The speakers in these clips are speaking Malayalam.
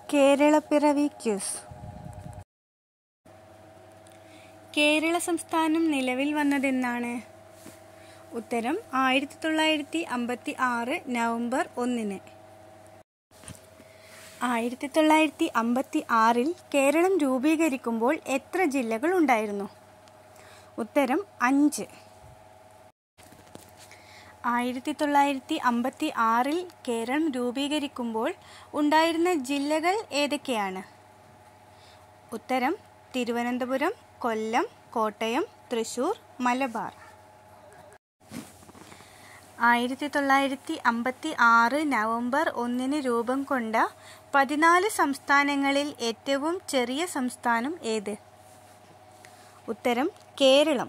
കേരളപ്പിറവി ക്യൂസ് കേരള സംസ്ഥാനം നിലവിൽ വന്നതെന്നാണ് ഉത്തരം ആയിരത്തി തൊള്ളായിരത്തി അമ്പത്തി ആറ് നവംബർ ഒന്നിന് ആയിരത്തി തൊള്ളായിരത്തി അമ്പത്തി ആറിൽ കേരളം രൂപീകരിക്കുമ്പോൾ എത്ര ജില്ലകൾ ഉണ്ടായിരുന്നു ഉത്തരം അഞ്ച് ആയിരത്തി തൊള്ളായിരത്തി അമ്പത്തി ആറിൽ കേരളം രൂപീകരിക്കുമ്പോൾ ഉണ്ടായിരുന്ന ജില്ലകൾ ഏതൊക്കെയാണ് ഉത്തരം തിരുവനന്തപുരം കൊല്ലം കോട്ടയം തൃശൂർ മലബാർ ആയിരത്തി തൊള്ളായിരത്തി അമ്പത്തി ആറ് നവംബർ ഒന്നിന് രൂപം കൊണ്ട പതിനാല് സംസ്ഥാനങ്ങളിൽ ഏറ്റവും ചെറിയ സംസ്ഥാനം ഏത് ഉത്തരം കേരളം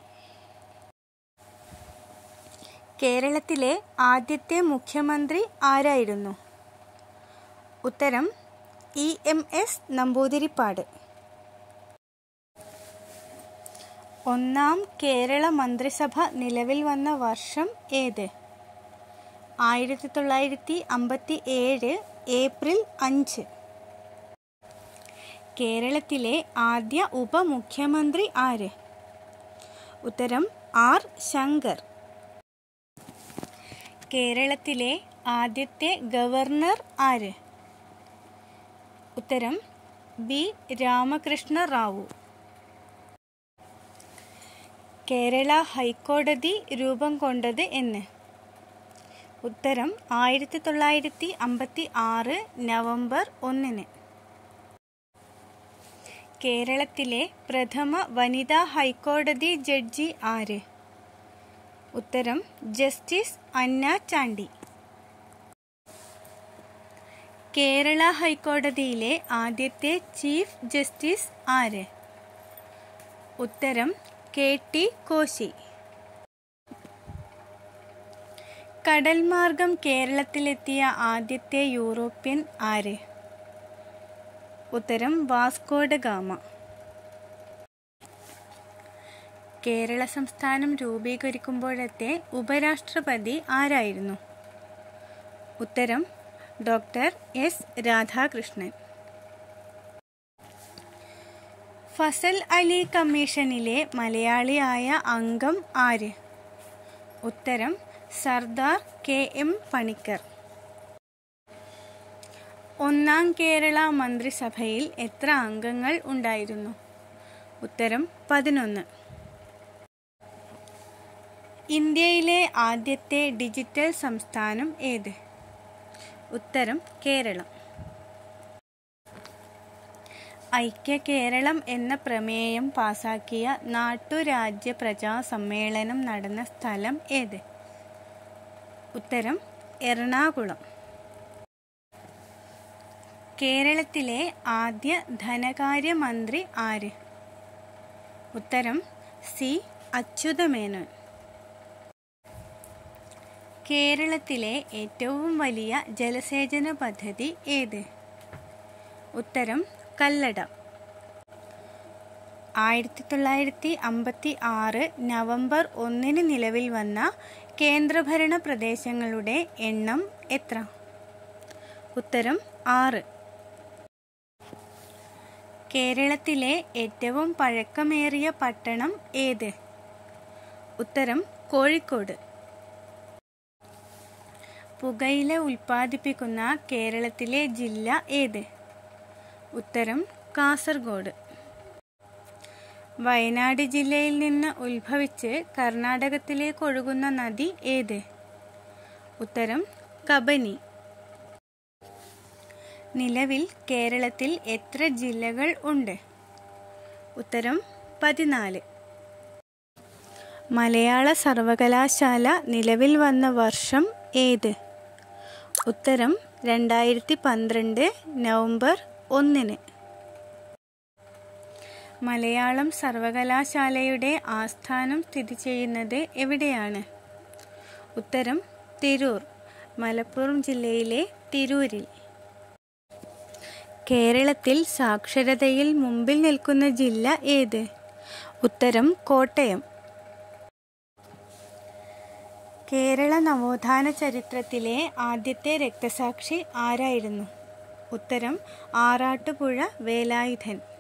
കേരളത്തിലെ ആദ്യത്തെ മുഖ്യമന്ത്രി ആരായിരുന്നു ഉത്തരം ഇ എം എസ് നമ്പൂതിരിപ്പാട് ഒന്നാം കേരള മന്ത്രിസഭ നിലവിൽ വന്ന വർഷം ഏത് ആയിരത്തി തൊള്ളായിരത്തി അമ്പത്തി ഏഴ് ഏപ്രിൽ അഞ്ച് കേരളത്തിലെ ആദ്യ ഉപമുഖ്യമന്ത്രി ആര് ഉത്തരം ആർ ശങ്കർ കേരളത്തിലെ ആദ്യത്തെ ഗവർണർ ആര് ഉത്തരം ബി രാമകൃഷ്ണ റാവു കേരള ഹൈക്കോടതി രൂപം കൊണ്ടത് എന്ന് ഉത്തരം ആയിരത്തി തൊള്ളായിരത്തി അമ്പത്തി ആറ് നവംബർ ഒന്നിന് കേരളത്തിലെ പ്രഥമ വനിതാ ഹൈക്കോടതി ജഡ്ജി ആര് ഉത്തരം ജസ്റ്റിസ് അന്ന ചാണ്ടി കേരള ഹൈക്കോടതിയിലെ ആദ്യത്തെ ചീഫ് ജസ്റ്റിസ് ആര് ഉത്തരം കെ ടി കോശി കടൽ മാർഗം കേരളത്തിലെത്തിയ ആദ്യത്തെ യൂറോപ്യൻ ആര് ഉത്തരം വാസ്കോഡ ഗാമ കേരള സംസ്ഥാനം രൂപീകരിക്കുമ്പോഴത്തെ ഉപരാഷ്ട്രപതി ആരായിരുന്നു ഉത്തരം ഡോക്ടർ എസ് രാധാകൃഷ്ണൻ ഫസൽ അലി കമ്മീഷനിലെ മലയാളിയായ അംഗം ആര് ഉത്തരം സർദാർ കെ എം പണിക്കർ ഒന്നാം കേരള മന്ത്രിസഭയിൽ എത്ര അംഗങ്ങൾ ഉണ്ടായിരുന്നു ഉത്തരം പതിനൊന്ന് ഇന്ത്യയിലെ ആദ്യത്തെ ഡിജിറ്റൽ സംസ്ഥാനം ഏത് ഉത്തരം കേരളം ഐക്യ കേരളം എന്ന പ്രമേയം പാസാക്കിയ നാട്ടുരാജ്യ പ്രജാ സമ്മേളനം നടന്ന സ്ഥലം ഏത് ഉത്തരം എറണാകുളം കേരളത്തിലെ ആദ്യ ധനകാര്യമന്ത്രി ആര് ഉത്തരം സി അച്യുതമേനോൻ കേരളത്തിലെ ഏറ്റവും വലിയ ജലസേചന പദ്ധതി ഏത് ഉത്തരം കല്ലട ആയിരത്തി തൊള്ളായിരത്തി അമ്പത്തി ആറ് നവംബർ ഒന്നിന് നിലവിൽ വന്ന കേന്ദ്രഭരണ പ്രദേശങ്ങളുടെ എണ്ണം എത്ര ഉത്തരം ആറ് കേരളത്തിലെ ഏറ്റവും പഴക്കമേറിയ പട്ടണം ഏത് ഉത്തരം കോഴിക്കോട് പുകയില ഉൽപ്പാദിപ്പിക്കുന്ന കേരളത്തിലെ ജില്ല ഏത് ഉത്തരം കാസർഗോഡ് വയനാട് ജില്ലയിൽ നിന്ന് ഉത്ഭവിച്ച് കർണാടകത്തിലേക്ക് ഒഴുകുന്ന നദി ഏത് ഉത്തരം കബനി നിലവിൽ കേരളത്തിൽ എത്ര ജില്ലകൾ ഉണ്ട് ഉത്തരം പതിനാല് മലയാള സർവകലാശാല നിലവിൽ വന്ന വർഷം ഏത് ഉത്തരം രണ്ടായിരത്തി പന്ത്രണ്ട് നവംബർ ഒന്നിന് മലയാളം സർവകലാശാലയുടെ ആസ്ഥാനം സ്ഥിതി ചെയ്യുന്നത് എവിടെയാണ് ഉത്തരം തിരൂർ മലപ്പുറം ജില്ലയിലെ തിരൂരിൽ കേരളത്തിൽ സാക്ഷരതയിൽ മുമ്പിൽ നിൽക്കുന്ന ജില്ല ഏത് ഉത്തരം കോട്ടയം കേരള നവോത്ഥാന ചരിത്രത്തിലെ ആദ്യത്തെ രക്തസാക്ഷി ആരായിരുന്നു ഉത്തരം ആറാട്ടുപുഴ വേലായുധൻ